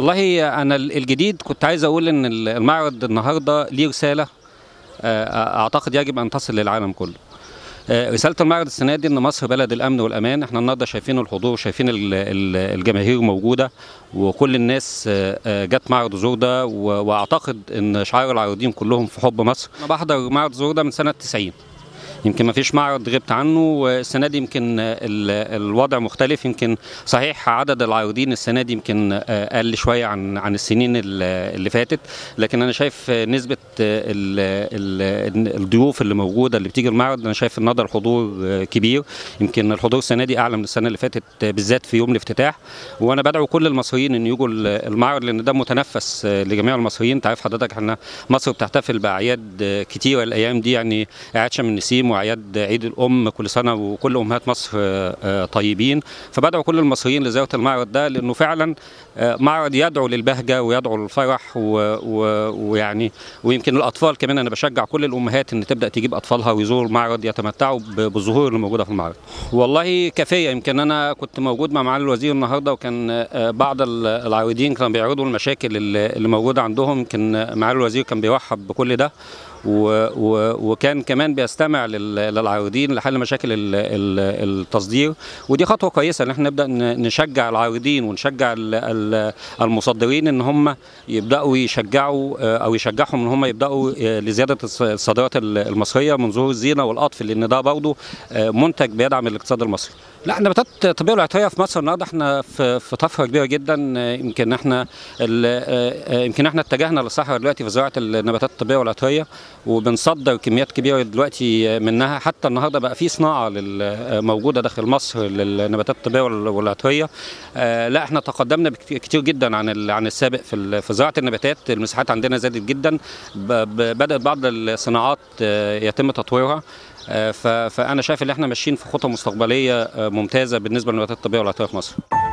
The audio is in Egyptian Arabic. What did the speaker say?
والله انا الجديد كنت عايز اقول ان المعرض النهارده ليه رساله اعتقد يجب ان تصل للعالم كله رساله المعرض السنه دي ان مصر بلد الامن والامان احنا النهارده شايفين الحضور شايفين الجماهير موجوده وكل الناس جت معرض زورده واعتقد ان شعار العارضين كلهم في حب مصر انا بحضر معرض زورده من سنه 90 يمكن ما فيش معرض غبت عنه السنه دي يمكن الوضع مختلف يمكن صحيح عدد العارضين السنه دي يمكن قل شويه عن عن السنين اللي فاتت لكن انا شايف نسبه الضيوف اللي موجوده اللي بتيجي المعرض انا شايف النهارده الحضور كبير يمكن الحضور السنه دي اعلى من السنه اللي فاتت بالذات في يوم الافتتاح وانا بدعو كل المصريين ان يجوا المعرض لان ده متنفس لجميع المصريين انت عارف حضرتك احنا مصر بتحتفل باعياد كتيره الايام دي يعني اعياد شم النسيم وأعياد عيد الأم كل سنة وكل أمهات مصر طيبين فبدعو كل المصريين لزيارة المعرض ده لأنه فعلا معرض يدعو للبهجة ويدعو للفرح ويعني ويمكن الأطفال كمان أنا بشجع كل الأمهات إن تبدأ تجيب أطفالها ويزوروا المعرض يتمتعوا بالظهور اللي موجودة في المعرض والله كافية يمكن أنا كنت موجود مع معالي الوزير النهاردة وكان بعض العارضين كانوا بيعرضوا المشاكل اللي موجودة عندهم يمكن معالي الوزير كان بيرحب بكل ده و و وكان كمان بيستمع للعارضين لحل مشاكل التصدير ودي خطوه كويسه ان احنا نبدا نشجع العارضين ونشجع المصدرين ان هم يبداوا يشجعوا او يشجعهم ان هم يبداوا لزياده الصادرات المصريه من ظهور الزينه والقطف لان ده برضه منتج بيدعم الاقتصاد المصري لا النباتات الطبيه والعطريه في مصر النهارده احنا في في طفره كبيره جدا يمكن احنا يمكن احنا اتجهنا للصحراء دلوقتي في زراعه النباتات الطبيه والعطريه وبنصدر كميات كبيره دلوقتي منها حتى النهارده بقى في صناعه موجوده داخل مصر للنباتات الطبيه والعطريه لا احنا تقدمنا كتير جدا عن عن السابق في في زراعه النباتات المساحات عندنا زادت جدا بدات بعض الصناعات يتم تطويرها فانا شايف ان احنا ماشيين في خطه مستقبليه ممتازه بالنسبه للنباتات الطبيه والعطريه في مصر